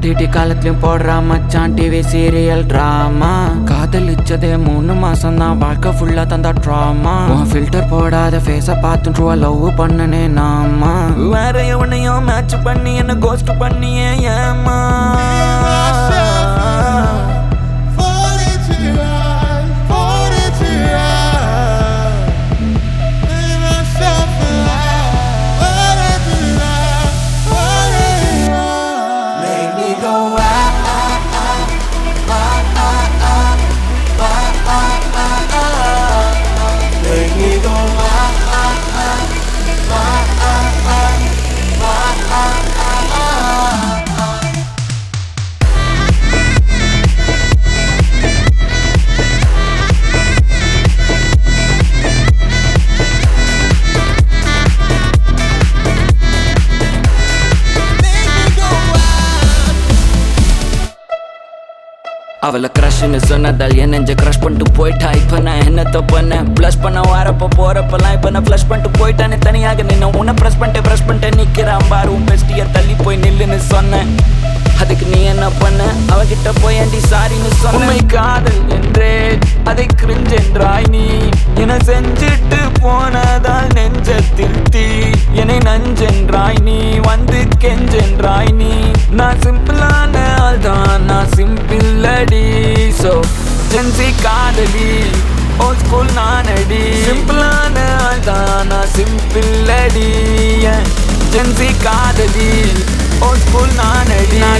OTT காலத்துலயும் போடுறா மச்சான் டிவி சீரியல் டிராமா காதலிச்சதே மூணு மாசம் தான் வாழ்க்கை ஃபுல்லா தந்தா ட்ராமா உன் ஃபில்டர் போடாத ஃபேஸ பார்த்து ட்ரூவா லவ் பண்ணனே நாமா வேற எவனையும் மேட்ச் பண்ணி என்ன கோஸ்ட் பண்ணியே ஏமா Fall into your eyes, fall into your eyes. Leave myself alive. Fall into your eyes, fall into your eyes. Make me go ah ah ah ah ah ah ah ah ah Make me go ah ah ah ah ah ah ah ah Make me go wild. அவளை க்ரஷ்னு சொன்னதால் என் நெஞ்ச crush பண்ணிட்டு போயிட்டா இப்போ நான் என்னத்த பண்ணேன் plus பண்ண வரப்ப போறப்பெல்லாம் இப்போ நான் ஃப்ளஷ் பண்ணிட்டு போயிட்டானே தனியாக நின்று உன்னை ப்ரெஸ் பண்ணிட்டு ப்ரெஸ் பண்ணிட்டு நிற்கிறான் பாரு உன் பெஸ்டியை தள்ளி போய் நில்லுன்னு சொன்னேன் அதுக்கு நீ என்ன பண்ண அவகிட்ட போய் ஆண்டி சாரின்னு சொன்ன உண்மை காதல் என்றே அதை கிரிஞ்ச் என்றாய் நீ என செஞ்சுட்டு போனதால் நெஞ்சத்தில் தீ என்னை நஞ்சென்றாய் நீ வந்து கெஞ்சென்றாய் நீ நான் சிம்பிளான ஆள் தான் நான் சிம்பிள் அடி சோ ஜென்சி காதலி ஓ ஸ்கூல் நான் அடி சிம்பிளான ஆள் தான் நான் சிம்பிள் அடி ஜென்சி காதலி ஓ ஸ்கூல் நான் அடி